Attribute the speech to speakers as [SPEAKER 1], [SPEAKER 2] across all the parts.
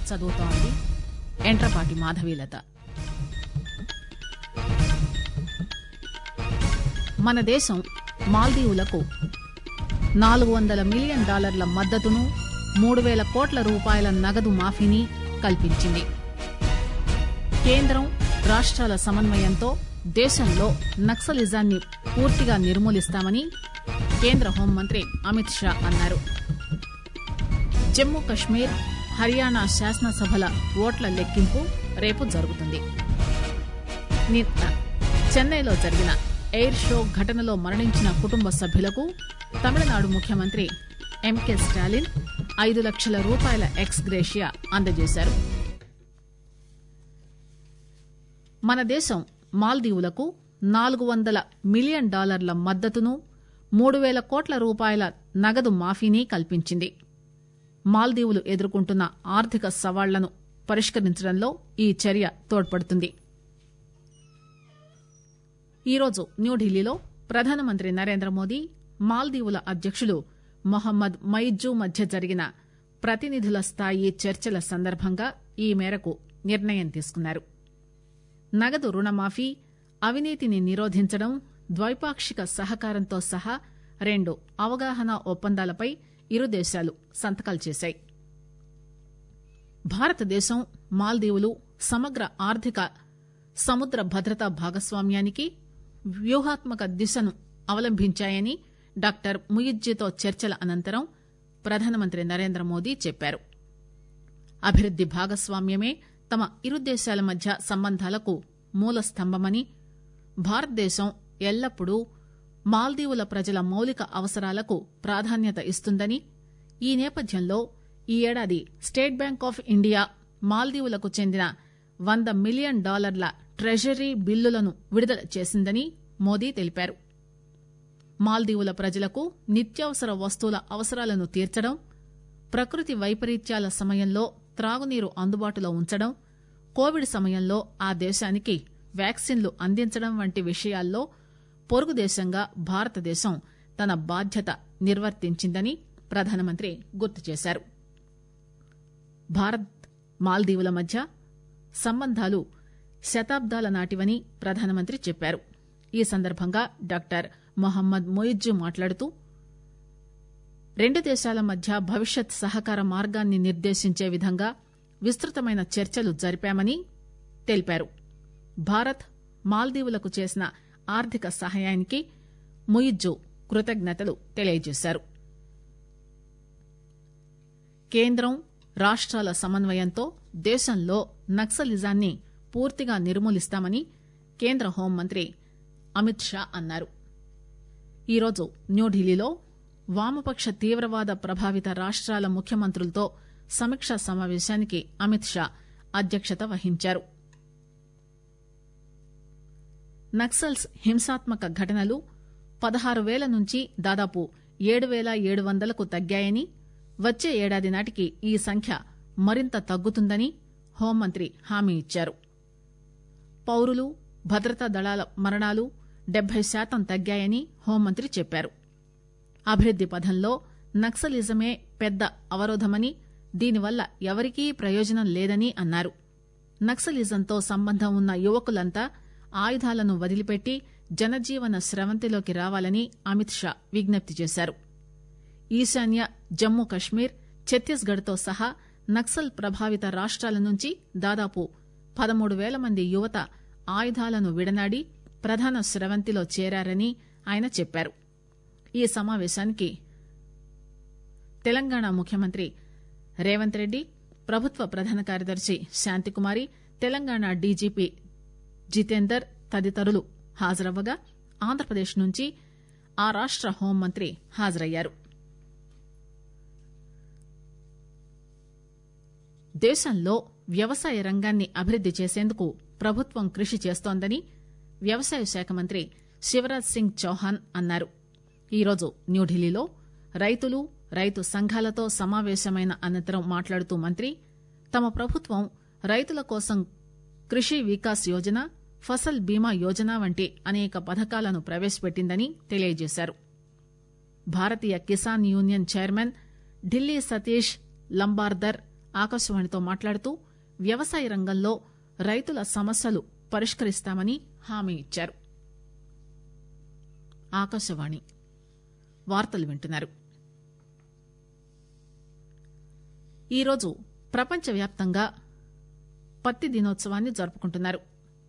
[SPEAKER 1] చదువుతోంది ఎంట్రపాటి మాధవీలత మన దేశం మాల్దీవులకు నాలుగు వందల మిలియన్ డాలర్ల మద్దతును మూడు వేల కోట్ల రూపాయల నగదు మాఫీని కల్పించింది కేంద్రం రాష్ట్రాల సమన్వయంతో దేశంలో నక్సలిజాన్ని పూర్తిగా నిర్మూలిస్తామని కేంద్ర హోంమంత్రి అమిత్ షా అన్నారు జమ్మూ కశ్మీర్ హర్యానా శాసనసభల ఓట్ల లెక్కింపు రేపు జరుగుతుంది నిన్న చెన్నైలో జరిగిన ఎయిర్ షో ఘటనలో మరణించిన కుటుంబ సభ్యులకు తమిళనాడు ముఖ్యమంత్రి ఎంకే స్టాలిన్ ఐదు లక్షల రూపాయల ఎక్స్ గ్రేషియా అందజేశారు మన దేశం మాల్దీవులకు నాలుగు వందల మిలియన్ డాలర్ల మద్దతును మూడు వేల కోట్ల రూపాయల నగదు మాఫీని కల్పించింది మాల్దీవులు ఎదుర్కొంటున్న ఆర్థిక సవాళ్లను పరిష్కరించడంలో ఈ చర్య తోడ్పడుతుంది ఈరోజు న్యూఢిల్లీలో ప్రధానమంత్రి నరేంద్ర మోదీ మాల్దీవుల అధ్యకులు మొహమ్మద్ మైజూ మధ్య జరిగిన ప్రతినిధుల స్థాయి చర్చల సందర్భంగా ఈ మేరకు నిర్ణయం తీసుకున్నారు నగదు రుణమాఫీ అవినీతిని నిరోధించడం ద్వైపాక్షిక సహకారంతో సహా రెండు అవగాహన ఒప్పందాలపై ఇరు దేశాలు సంతకాలు చేశాయి భారతదేశం మాల్దీవులు సమగ్ర ఆర్థిక సముద్ర భద్రతా భాగస్వామ్యానికి వ్యూహాత్మక దిశను అవలంబించాయని డాక్టర్ ముయిజ్జీతో చర్చల అనంతరం ప్రధానమంత్రి నరేంద్ర మోదీ చెప్పారు అభివృద్ది భాగస్వామ్యమే తమ ఇరు దేశాల మధ్య సంబంధాలకు మూల స్తంభమని భారతదేశం ఎల్లప్పుడూ మాల్దీవుల ప్రజల మౌలిక అవసరాలకు ప్రాధాన్యత ఇస్తుందని ఈ నేపథ్యంలో ఈ ఏడాది స్టేట్ బ్యాంక్ ఆఫ్ ఇండియా మాల్దీవులకు చెందిన వంద మిలియన్ డాలర్ల ట్రెజరీ బిల్లులను విడుదల చేసిందని మోదీ తెలిపారు మాల్దీవుల ప్రజలకు నిత్యావసర వస్తువుల అవసరాలను తీర్చడం ప్రకృతి వైపరీత్యాల సమయంలో త్రాగునీరు అందుబాటులో ఉంచడం కోవిడ్ సమయంలో ఆ దేశానికి వ్యాక్సిన్లు అందించడం వంటి విషయాల్లో పొరుగు దేశంగా భారతదేశం తన బాధ్యత నిర్వర్తించిందని ప్రధానమంత్రి గుర్తు చేశారు భారత్ మాల్దీవుల మధ్య సంబంధాలు శతాబ్దాల నాటివని ప్రధానమంత్రి చెప్పారు ఈ సందర్భంగా డాక్టర్ మొహమ్మద్ మొయిజ్జు మాట్లాడుతూ రెండు దేశాల మధ్య భవిష్యత్ సహకార మార్గాన్ని నిర్దేశించే విధంగా విస్తృతమైన చర్చలు జరిపామని తెలిపారు భారత్ మాల్దీవులకు చేసిన ఆర్థిక సహాయానికి ముయిజ్జు కృతజ్ఞతలు తెలియజేశారు కేంద్రం రాష్ట్రాల సమన్వయంతో దేశంలో నక్సలిజాన్ని పూర్తిగా నిర్మూలిస్తామని కేంద్ర హోంమంత్రి అమిత్ షా అన్నారు ఈరోజు న్యూఢిల్లీలో వామపక్ష తీవ్రవాద ప్రభావిత రాష్ట్రాల ముఖ్యమంత్రులతో సమీక్షా సమావేశానికి అమిత్ షా అధ్యక్షత వహించారు నక్సల్స్ హింసాత్మక ఘటనలు పదహారు పేల నుంచి దాదాపు ఏడు పేల ఏడు వందలకు తగ్గాయని వచ్చే ఏడాది నాటికి ఈ సంఖ్య మరింత తగ్గుతుందని హోంమంత్రి హామీ ఇచ్చారు పౌరులు భద్రతా దళాల మరణాలు డెబ్బై శాతం తగ్గాయని హోంమంత్రి చెప్పారు అభివృద్ది పథంలో నక్సలిజమే పెద్ద అవరోధమని దీనివల్ల ఎవరికీ ప్రయోజనం లేదని అన్నారు నక్సలిజంతో సంబంధం ఉన్న యువకులంతా ఆయుధాలను వదిలిపెట్టి జనజీవన స్రవంతిలోకి రావాలని అమిత్ షా విజ్ఞప్తి చేశారు ఈశాన్య జమ్మూ కశ్మీర్ ఛత్తీస్గఢ్ తో సహా నక్సల్ ప్రభావిత రాష్ట్రాల నుంచి దాదాపు పదమూడు పేల మంది యువత ఆయుధాలను విడనాడి ప్రధాన స్రవంతిలో చేరారని ఆయన చెప్పారు ఈ సమావేశానికి తెలంగాణ ముఖ్యమంత్రి రేవంత్ రెడ్డి ప్రభుత్వ ప్రధాన కార్యదర్శి శాంతికుమారి తెలంగాణ డీజీపీ జితేందర్ తదితరులు హాజరవ్వగా ఆంధ్రప్రదేశ్ నుంచి ఆ రాష్ట హోంమంత్రి హాజరయ్యారు దేశంలో వ్యవసాయ రంగాన్ని అభివృద్ది చేసేందుకు ప్రభుత్వం కృషి చేస్తోందని వ్యవసాయ శాఖ మంత్రి శివరాజ్ సింగ్ చౌహాన్ అన్నారు ఈరోజు న్యూఢిల్లీలో రైతులు రైతు సంఘాలతో సమావేశమైన అనంతరం మాట్లాడుతూ మంత్రి తమ ప్రభుత్వం రైతుల కోసం కృషి వికాస్ యోజన ఫసల్ బీమా యోజన వంటి అనేక పథకాలను ప్రవేశపెట్టిందని తెలియజేశారు భారతీయ కిసాన్ యూనియన్ చైర్మన్ ఢిల్లీ సతీష్ లంబార్దర్ ఆకాశవాణితో మాట్లాడుతూ వ్యవసాయ రంగంలో రైతుల సమస్యలు పరిష్కరిస్తామని హామీ ఇచ్చారు ఆకాశవాణి వార్తలు వింటున్నారు ఈరోజు ప్రపంచవ్యాప్తంగా పత్తి దినోత్సవాన్ని జరుపుకుంటున్నారు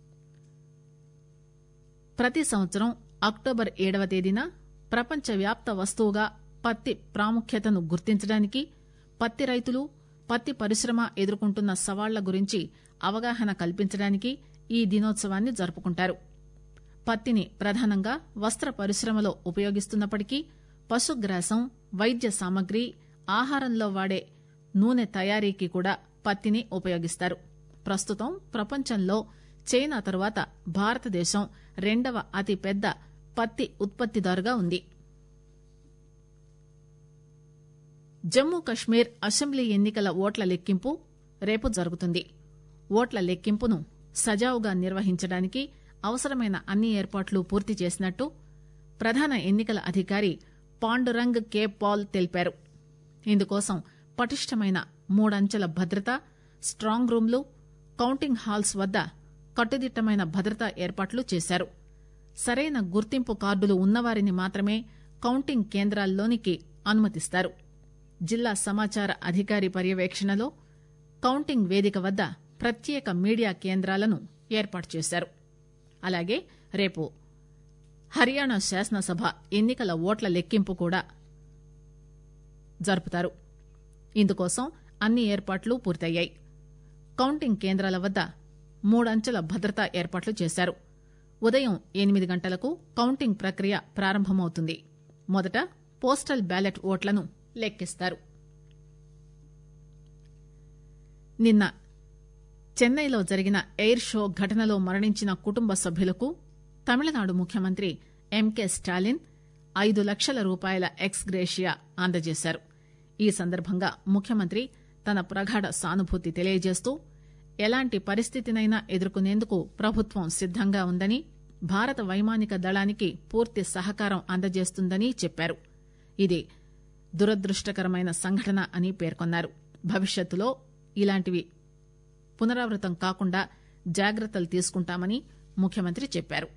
[SPEAKER 1] ప్రతి సంవత్సరం అక్టోబర్ ఏడవ తేదీన ప్రపంచవ్యాప్త వస్తువుగా పత్తి ప్రాముఖ్యతను గుర్తించడానికి పత్తి రైతులు పత్తి పరిశ్రమ ఎదుర్కొంటున్న సవాళ్ల గురించి అవగాహన కల్పించడానికి ఈ దినోత్సవాన్ని జరుపుకుంటారు పత్తిని ప్రధానంగా వస్త్ర పరిశ్రమలో ఉపయోగిస్తున్నప్పటికీ పశుగ్రాసం వైద్య సామగ్రి ఆహారంలో వాడే నూనె తయారీకి కూడా పత్తిని ఉపయోగిస్తారు ప్రస్తుతం ప్రపంచంలో చైనా తరువాత భారతదేశం రెండవ అతిపెద్ద పత్తి ఉత్పత్తిదారుగా ఉంది జమ్మూ కశ్మీర్ అసెంబ్లీ ఎన్నికల ఓట్ల లెక్కింపు రేపు జరుగుతుంది ఓట్ల లెక్కింపును సజావుగా నిర్వహించడానికి అవసరమైన అన్ని ఏర్పాట్లు పూర్తి చేసినట్టు ప్రధాన ఎన్నికల అధికారి పాండురంగ్ కే పాల్ తెలిపారు ఇందుకోసం పటిష్టమైన మూడంచెల భద్రత స్ట్రాంగ్ రూంలు కౌంటింగ్ హాల్స్ వద్ద కట్టుదిట్టమైన భద్రతా ఏర్పాట్లు చేశారు సరైన గుర్తింపు కార్డులు ఉన్నవారిని మాత్రమే కౌంటింగ్ కేంద్రాల్లోనికి అనుమతిస్తారు జిల్లా సమాచార అధికారి పర్యవేక్షణలో కౌంటింగ్ వేదిక వద్ద ప్రత్యేక మీడియా కేంద్రాలను ఏర్పాటు చేశారు అలాగే రేపు హర్యానా శాసనసభ ఎన్నికల ఓట్ల లెక్కింపు కూడా జరుపుతారు ఇందుకోసం అన్ని ఏర్పాట్లు పూర్తయ్యాయి కౌంటింగ్ కేంద్రాల వద్ద మూడంచెల భద్రతా ఏర్పాట్లు చేశారు ఉదయం ఎనిమిది గంటలకు కౌంటింగ్ ప్రక్రియ ప్రారంభమవుతుంది మొదట పోస్టల్ బ్యాలెట్ ఓట్లను లెక్కిస్తారు నిన్న చెన్నైలో జరిగిన ఎయిర్ షో ఘటనలో మరణించిన కుటుంబ సభ్యులకు తమిళనాడు ముఖ్యమంత్రి ఎంకే స్టాలిన్ ఐదు లక్షల రూపాయల ఎక్స్ గ్రేషియా అందజేశారు ఈ సందర్భంగా ముఖ్యమంత్రి తన ప్రగాఢ సానుభూతి తెలియజేస్తూ ఎలాంటి పరిస్థితినైనా ఎదుర్కొనేందుకు ప్రభుత్వం సిద్దంగా ఉందని భారత వైమానిక దళానికి పూర్తి సహకారం అందజేస్తుందని చెప్పారు ఇది దురదృష్టకరమైన సంఘటన అని పేర్కొన్నారు భవిష్యత్తులో ఇలాంటివి పునరావృతం కాకుండా జాగ్రత్తలు తీసుకుంటామని ముఖ్యమంత్రి చెప్పారు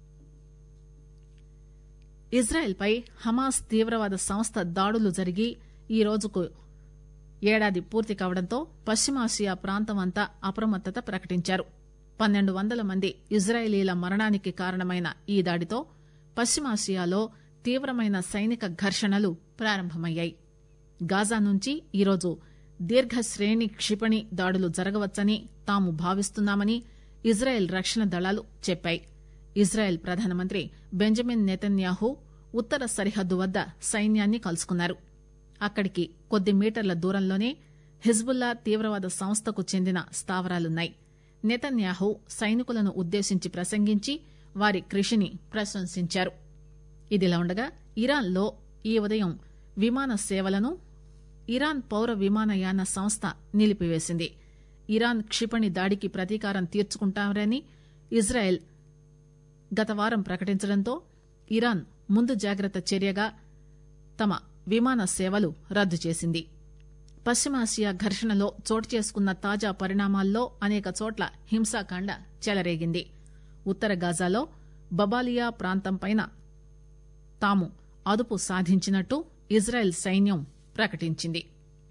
[SPEAKER 1] ఇజ్రాయెల్ పై హమాస్ తీవ్రవాద సంస్థ దాడులు జరిగి ఈ రోజుకు ఏడాది పూర్తి కావడంతో పశ్చిమాసియా ప్రాంతం అంతా అప్రమత్తత ప్రకటించారు పన్నెండు వందల మంది ఇజ్రాయేలీల మరణానికి కారణమైన ఈ దాడితో పశ్చిమాసియాలో తీవ్రమైన సైనిక ఘర్షణలు ప్రారంభమయ్యాయి గాజా నుంచి ఈరోజు దీర్ఘ శ్రేణి క్షిపణి దాడులు జరగవచ్చని తాము భావిస్తున్నామని ఇజ్రాయెల్ రక్షణ దళాలు చెప్పాయి ఇజ్రాయెల్ ప్రధానమంత్రి బెంజమిన్ నెతన్యాహు ఉత్తర సరిహద్దు వద్ద సైన్యాన్ని కలుసుకున్నారు అక్కడికి కొద్ది మీటర్ల దూరంలోనే హిజ్బుల్లా తీవ్రవాద సంస్థకు చెందిన స్థావరాలున్నాయి నెతన్యాహు సైనికులను ఉద్దేశించి ప్రసంగించి వారి కృషిని ప్రశంసించారు ఇదిలా ఉండగా ఇరాన్లో ఈ ఉదయం విమాన సేవలను ఇరాన్ పౌర విమానయాన సంస్థ నిలిపివేసింది ఇరాన్ క్షిపణి దాడికి ప్రతీకారం తీర్చుకుంటారని ఇజ్రాయెల్ గత వారం ప్రకటించడంతో ఇరాన్ ముందు జాగ్రత్త చర్యగా తమ విమాన సేవలు రద్దు చేసింది పశ్చిమాసియా ఘర్షణలో చోటు చేసుకున్న తాజా పరిణామాల్లో అనేక చోట్ల హింసాకాండ చెలరేగింది ఉత్తర గాజాలో బబాలియా ప్రాంతంపైన తాము అదుపు సాధించినట్టు ఇజ్రాయెల్ సైన్యం ప్రకటించింది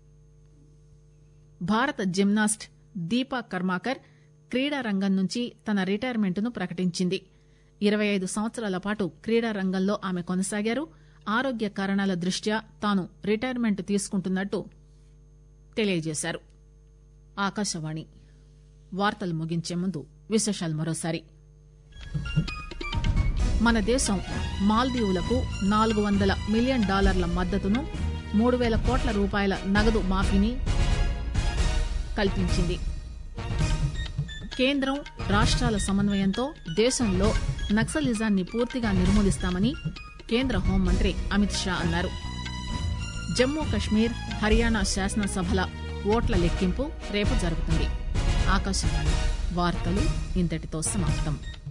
[SPEAKER 1] భారత జిమ్నాస్ట్ దీపా కర్మాకర్ క్రీడా రంగం నుంచి తన రిటైర్మెంట్ను ప్రకటించింది ఇరవై ఐదు సంవత్సరాల పాటు క్రీడా రంగంలో ఆమె కొనసాగారు ఆరోగ్య కారణాల దృష్ట్యా తాను రిటైర్మెంట్ తీసుకుంటున్నట్టు తెలియజేశారు ఆకాశవాణి వార్తలు ముగించే ముందు విశేషాలు మరోసారి మన దేశం మాల్దీవులకు నాలుగు వందల మిలియన్ డాలర్ల మద్దతును మూడు వేల కోట్ల రూపాయల నగదు మాఫీని కల్పించింది కేంద్రం రాష్ట్రాల సమన్వయంతో దేశంలో నక్సలిజాన్ని పూర్తిగా నిర్మూలిస్తామని కేంద్ర హోంమంత్రి అమిత్ షా అన్నారు జమ్మూ కశ్మీర్ హర్యానా శాసనసభల ఓట్ల లెక్కింపు రేపు జరుగుతుంది ఆకాశవాణి వార్తలు ఇంతటితో సమాప్తం